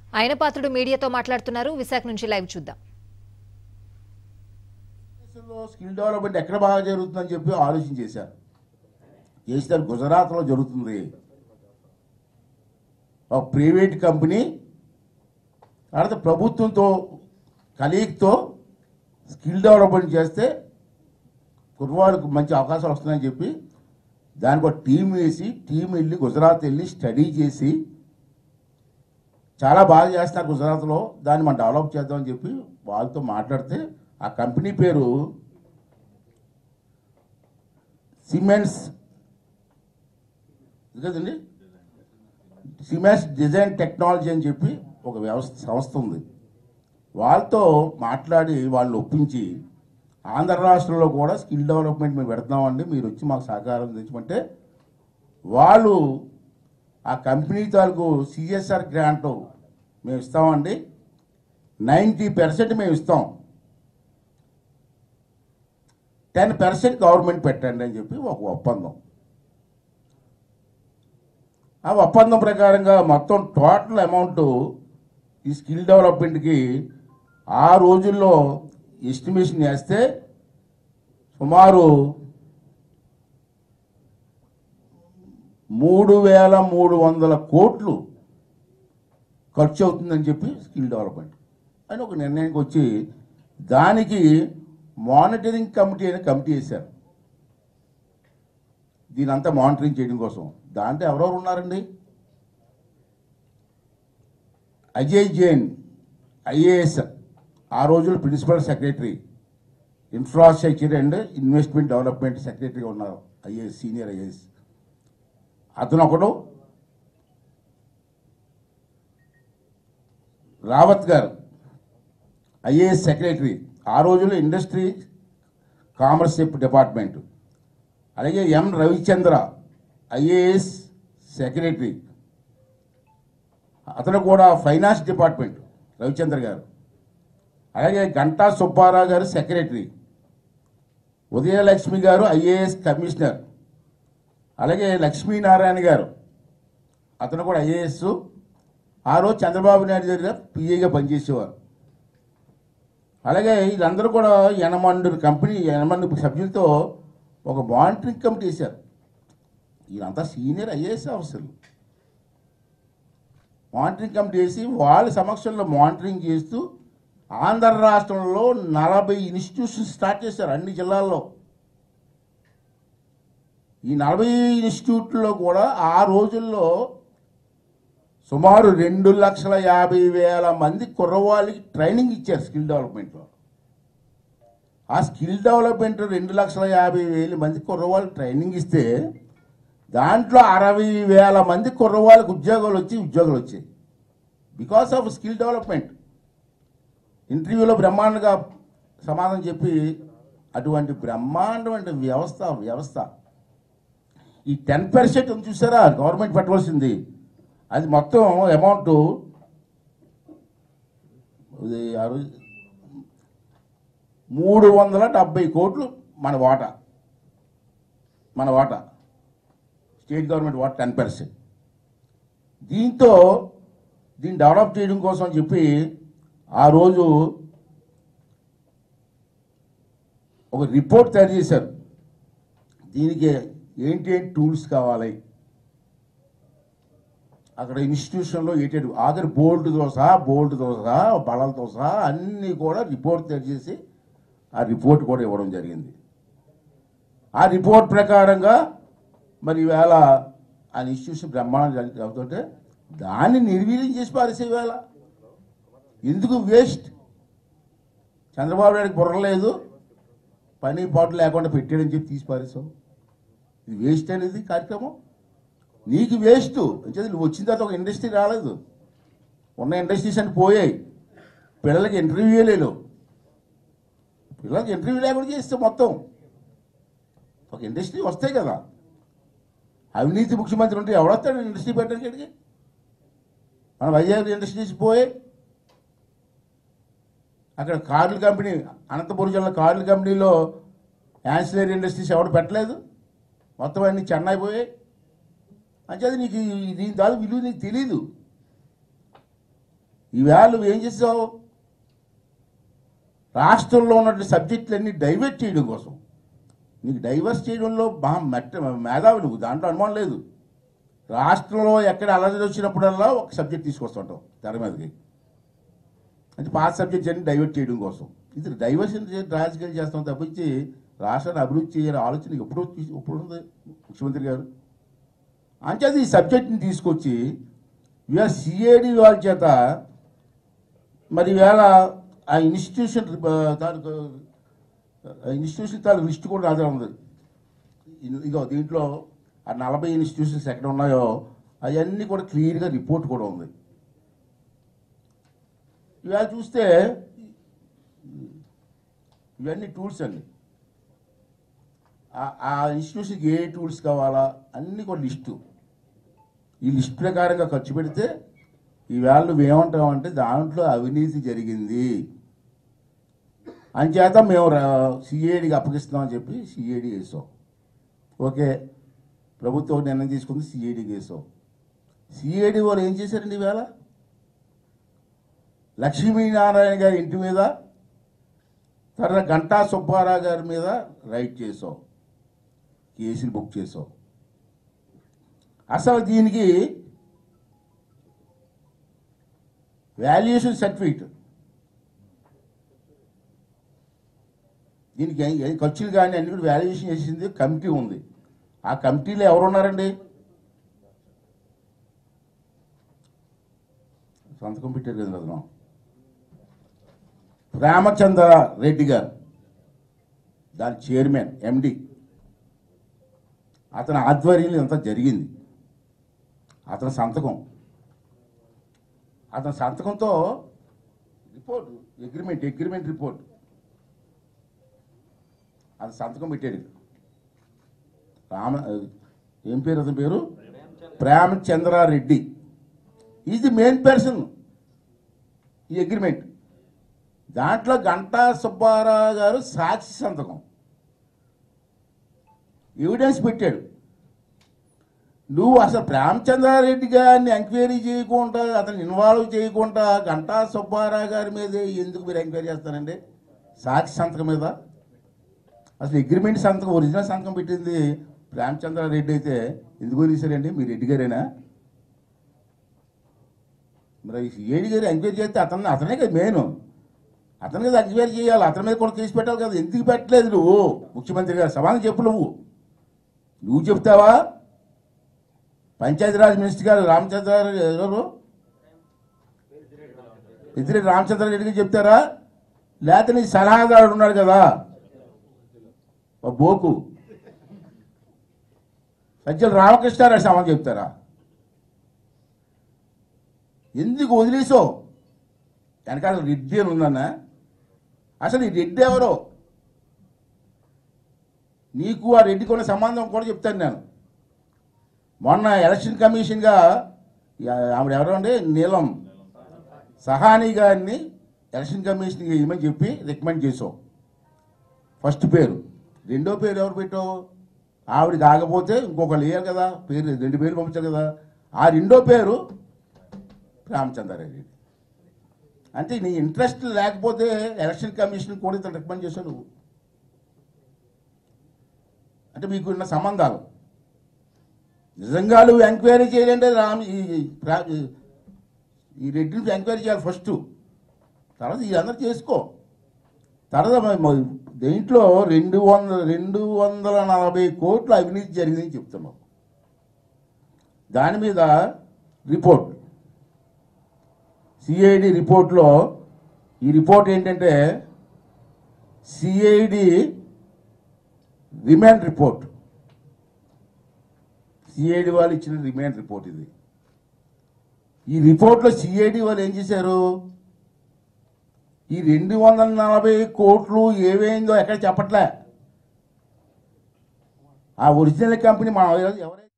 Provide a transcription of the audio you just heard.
ఆయన పాత్రుడు మీడియాతో మాట్లాడుతున్నారు విశాఖ నుంచి లైవ్ చూద్దాం దేశంలో స్కిల్ డెవలప్మెంట్ ఎక్కడ బాగా జరుగుతుందని చెప్పి ఆలోచన చేశారు చేస్తే గుజరాత్లో జరుగుతుంది ఒక ప్రైవేట్ కంపెనీ తర్వాత ప్రభుత్వంతో కలీగ్తో స్కిల్ డెవలప్మెంట్ చేస్తే కుర్రవాళ్ళకు మంచి అవకాశాలు వస్తున్నాయని చెప్పి దానికి ఒక టీం వేసి టీం వెళ్ళి గుజరాత్ వెళ్ళి స్టడీ చేసి చాలా బాగా చేస్తున్నారు గుజరాత్లో దాన్ని మనం డెవలప్ చేద్దామని చెప్పి వాళ్ళతో మాట్లాడితే ఆ కంపెనీ పేరు సిమెంట్స్ ఇది కదండి సిమెంట్స్ డిజైన్ టెక్నాలజీ అని చెప్పి ఒక వ్యవస్థ సంస్థ ఉంది వాళ్ళతో మాట్లాడి వాళ్ళు ఒప్పించి ఆంధ్ర రాష్ట్రంలో కూడా స్కిల్ డెవలప్మెంట్ మేము పెడుతున్నామండి మీరు వచ్చి మాకు సహకారం తెచ్చమంటే వాళ్ళు ఆ కంపెనీ తాలూకు సిఎస్ఆర్ గ్రాంట్ మేము ఇస్తామండి నైంటీ పర్సెంట్ మేము ఇస్తాం టెన్ పర్సెంట్ గవర్నమెంట్ పెట్టండి అని చెప్పి ఒక ఒప్పందం ఆ ఒప్పందం ప్రకారంగా మొత్తం టోటల్ అమౌంట్ ఈ స్కిల్ డెవలప్మెంట్కి ఆ రోజుల్లో ఎస్టిమేషన్ చేస్తే సుమారు మూడు వేల మూడు వందల కోట్లు ఖర్చు అవుతుందని చెప్పి స్కిల్ డెవలప్మెంట్ అని ఒక నిర్ణయానికి వచ్చి దానికి మానిటరింగ్ కమిటీ అనే కమిటీ వేశారు దీని అంతా మానిటరింగ్ చేయడం కోసం దాంట్లో ఎవరెవరు ఉన్నారండి అజయ్ జైన్ ఐఏఎస్ ఆ రోజుల్లో principal secretary infrastructure and investment development సెక్రటరీగా ఉన్నారు ఐఏఎస్ సీనియర్ ఐఏఎస్ అతను ఒకడు రావత్ గారు ఐఏఎస్ సెక్రటరీ ఆ రోజుల్లో ఇండస్ట్రీ కామర్స్ డిపార్ట్మెంట్ అలాగే ఎం రవిచంద్ర ఐఏఎస్ సెక్రటరీ అతను కూడా ఫైనాన్స్ డిపార్ట్మెంట్ రవిచంద్ర గారు అలాగే గంటా సుబ్బారావు గారు సెక్రటరీ ఉదయలక్ష్మి గారు ఐఏఎస్ కమిషనర్ అలాగే లక్ష్మీనారాయణ గారు అతను కూడా ఐఏఎస్ ఆ రోజు చంద్రబాబు నాయుడు దగ్గర పిఏగా పనిచేసేవారు అలాగే వీళ్ళందరూ కూడా ఎనమండు కంపెనీ ఎనమండు సభ్యులతో ఒక మానిటరింగ్ కమిటీ వేశారు వీళ్ళంతా సీనియర్ ఐఏఎస్ ఆఫీసర్లు మానిటరింగ్ కమిటీ వేసి వాళ్ళ సమక్షంలో మానిటరింగ్ చేస్తూ ఆంధ్ర రాష్ట్రంలో నలభై ఇన్స్టిట్యూషన్స్ స్టార్ట్ చేశారు అన్ని జిల్లాల్లో ఈ నలభై ఇన్స్టిట్యూట్లో కూడా ఆ రోజుల్లో సుమారు రెండు లక్షల యాభై వేల మంది కుర్రవాళ్ళకి ట్రైనింగ్ ఇచ్చారు స్కిల్ డెవలప్మెంట్లో ఆ స్కిల్ డెవలప్మెంట్ రెండు లక్షల యాభై వేల మంది కుర్రవాళ్ళకి ట్రైనింగ్ ఇస్తే దాంట్లో అరవై వేల మంది కుర్రవాళ్ళకి ఉద్యోగాలు వచ్చి ఉద్యోగాలు వచ్చాయి బికాస్ ఆఫ్ స్కిల్ డెవలప్మెంట్ ఇంటర్వ్యూలో బ్రహ్మాండంగా సమాధానం చెప్పి అటువంటి బ్రహ్మాండమైన వ్యవస్థ వ్యవస్థ ఈ టెన్ పర్సెంట్ ఉంది చూసారా గవర్నమెంట్ పెట్టవలసింది అది మొత్తం అమౌంట్ ఇది ఆ రోజు మూడు వందల డెబ్బై కోట్లు మన వాటా మన వాటా స్టేట్ గవర్నమెంట్ వాటా టెన్ పర్సెంట్ దీంతో దీన్ని డెవలప్ చేయడం కోసం అని చెప్పి ఆ రోజు ఒక రిపోర్ట్ తయారు చేశారు దీనికి ఏంటి ఏంటి టూల్స్ కావాలి అక్కడ ఇన్స్టిట్యూషన్లో ఏంటి ఆఖరి బోల్ట్తో సహా బోల్ట్తో సహా బలలతో సహా అన్నీ కూడా రిపోర్ట్ తయారు చేసి ఆ రిపోర్ట్ కూడా ఇవ్వడం జరిగింది ఆ రిపోర్ట్ ప్రకారంగా మరి ఈవేళ ఆ ఇన్స్టిట్యూషన్ బ్రహ్మాండం అవుతుంటే దాన్ని నిర్వీర్యం చేసి పారేసే వేళ ఎందుకు వేస్ట్ చంద్రబాబు నాయుడికి బుర్రలేదు పని పాటు లేకుండా పెట్టాడని చెప్పి తీసి పారేసావు ఇది వేస్ట్ అనేది కార్యక్రమం నీకు వేస్ట్ అంటే నువ్వు వచ్చిన తర్వాత ఒక ఇండస్ట్రీ రాలేదు ఉన్న ఇండస్ట్రీస్ అని పోయాయి పిల్లలకి ఇంటర్వ్యూ లేవు పిల్లలకి ఇంటర్వ్యూ లేకుండా చేస్తే మొత్తం ఒక ఇండస్ట్రీ వస్తాయి కదా అవినీతి ముఖ్యమంత్రి ఉంటే ఎవడొస్తాడు ఇండస్ట్రీ పెట్టడానికి ఇక్కడికి మన వైజాగ్ ఇండస్ట్రీస్ పోయాయి అక్కడ కార్ల కంపెనీ అనంతపురం జిల్లా కార్ల కంపెనీలో యాన్సిలరీ ఇండస్ట్రీస్ ఎవడు పెట్టలేదు మొత్తం అన్ని చెన్నై పోయాయి అంచేది నీకు ఈ- దీని తాలూ విలువ నీకు తెలీదు ఈవేళ నువ్వు ఏం చేసావు రాష్ట్రంలో ఉన్నటువంటి సబ్జెక్టులన్నీ డైవర్ట్ చేయడం కోసం నీకు డైవర్స్ చేయడంలో బాగా మెట్ట మేధావి నువ్వు దాంట్లో అనుమానం లేదు రాష్ట్రంలో ఎక్కడ అలజడి వచ్చినప్పుడల్లా ఒక సబ్జెక్ట్ తీసుకొస్తుంటాం తెర మీదకి అంటే పాత సబ్జెక్ట్స్ అన్ని డైవర్ట్ చేయడం కోసం ఇది డైవర్షన్ చే- రాజకీయాలు చేస్తాం తప్పించి రాష్ట్రాన్ని అభివృద్ధి చేయాలి ఆలోచన ఎప్పుడు వచ్చి- ఎప్పుడు ఉంది ముఖ్యమంత్రి గారు అంచేది ఈ సబ్జెక్ట్ని తీసుకొచ్చి ఇవాళ సిఐడి వాళ్ళ చేత మరి ఇవాళ ఆ ఇన్స్టిట్యూషన్ ఆ, తాలూకు ఆ ఇన్స్టిట్యూషన్ తాలూకు లిస్ట్ కూడా నా దగ్గర ఉంది ఇ- ఇగో దీంట్లో ఆ నలభై ఇన్స్టిట్యూషన్స్ ఎక్కడ ఉన్నాయో అవన్నీ కూడా క్లియర్గా రిపోర్ట్ కూడా ఉంది ఇవాళ చూస్తే ఇవన్నీ టూల్స్ అండి ఆ- ఆ ఇన్స్టిట్యూషన్కి ఏ టూల్స్ కావాలా అన్నీ కూడా లిస్టు ఈ లిస్ట్ ప్రకారంగా ఖర్చు పెడితే ఈవేళ నువ్వేమంటావంటే దాంట్లో అవినీతి జరిగింది అంచేత మేము సిఐడికి అప్పగిస్తామని చెప్పి సిఐడి వేసాం ఓకే ప్రభుత్వం నిర్ణయం తీసుకుంది సిఐడికి వేసాం సిఐడి వాళ్ళు ఏం చేశారండి ఈవేళ లక్ష్మీనారాయణ గారి ఇంటి మీద తర్వాత గంటా సుబ్బారావు గారి మీద రైట్ చేసాం కేసులు బుక్ చేసాం అసలు దీనికి వాల్యుయేషన్ సర్టిఫికేట్ దీనికి ఏ- ఏ ఖర్చులు కానీ అన్ని కూడా వాల్యుయేషన్ చేసింది కమిటీ ఉంది ఆ కమిటీలో ఎవరు ఉన్నారండి సంతకం పెట్టారు కదా అతను రామచంద్ర రెడ్డి గారు దాని చైర్మన్ ఎండి అతని ఆధ్వర్యంలో ఇంత జరిగింది అతని సంతకం అతని సంతకంతో రిపోర్ట్ అగ్రిమెంట్ అగ్రిమెంట్ రిపోర్ట్ అది సంతకం పెట్టాడు రామ ఏం పేరు అతని పేరు Premachandra Reddy is the main person ఈ అగ్రిమెంట్ దాంట్లో గంటా సుబ్బారావు గారు సాక్షి సంతకం ఎవిడెన్స్ పెట్టాడు నువ్వు అసలు ప్రేమచంద్రారెడ్డి గారిని ఎంక్వైరీ చేయకుండా అతను ఇన్వాల్వ్ చేయకుండా గంటా సుబ్బారావు గారి మీదే ఎందుకు మీరు ఎంక్వైరీ చేస్తారండి సాక్షి సంతకం మీద అసలు అగ్రిమెంట్ సంతకం ఒరిజినల్ సంతకం పెట్టింది ప్రేమచంద్రారెడ్డి అయితే ఎందుకు తీశారండి మీ రెడ్డి గారేనా మరి ఏడి గారు ఎంక్వైరీ చేస్తే అతన్ని అతనే కదా మెయిన్ అతని మీద ఎంక్వైరీ చేయాలి అతని మీద కూడా కేసు పెట్టాలి కదా ఎందుకు పెట్టలేదు నువ్వు ముఖ్యమంత్రి గారు సమాధానం చెప్పు నువ్వు నువ్వు చెప్తావా పంచాయతీరాజ్ మినిస్టర్ గారు రామచంద్ర ఎవరు ఇద్దరి రామచంద్ర రెడ్డికి చెప్తారా లేకపోతే నీ సలహాదారుడు ఉన్నాడు కదా ఓ బోకు సజ్జల రామకృష్ణారావు సమాధానం చెప్తారా ఎందుకు వదిలేసో వెనకాల రెడ్డి అని ఉందన్నా అసలు ఈ రెడ్డి ఎవరో నీకు ఆ రెడ్డికి ఉన్న సంబంధం కూడా చెప్తాను నేను మొన్న ఎలక్షన్ కమిషన్గా యా- ఆవిడ ఎవరో అండి నీలం సహాని గారిని ఎలక్షన్ కమిషన్కి ఇవ్వమని చెప్పి రికమెండ్ చేసావు ఫస్ట్ పేరు రెండో పేరు ఎవరు పెట్టావు ఆవిడ కాకపోతే ఇంకొకళ్ళు వేయాలి కదా పేరు రెండు పేర్లు పంపించారు కదా ఆ రెండో పేరు రామచంద్రారెడ్డి అంటే నీ ఇంట్రెస్ట్ లేకపోతే ఎలక్షన్ కమిషన్ కూడా ఇతను రికమెండ్ చేశావు నువ్వు అంటే మీకు ఉన్న సంబంధాలు నిజంగా నువ్వు ఎంక్వైరీ చేయాలంటే రామ్ ఈ రా- ఈ రెడ్డిని ఎంక్వైరీ చేయాలి ఫస్ట్ తర్వాత ఈ అందరు చేసుకో తర్వాత మ- మ- దేంట్లో రెండు వందల రెండు వందల నలభై కోట్ల అవినీతి జరిగిందని చెప్తున్నాం దాని మీద రిపోర్ట్ సిఐడి రిపోర్ట్లో ఈ రిపోర్ట్ ఏంటంటే సిఐడి రిమాండ్ రిపోర్ట్ సిఐడి వాళ్ళు ఇచ్చిన రిమాండ్ రిపోర్ట్ ఇది ఈ రిపోర్ట్లో సిఐడి వాళ్ళు ఏం చేశారు ఈ రెండు వందల నలభై కోట్లు ఏవైందో ఎక్కడ చెప్పట్లే ఆ ఒరిజినల్ కంపెనీ మనం ఎవరైతే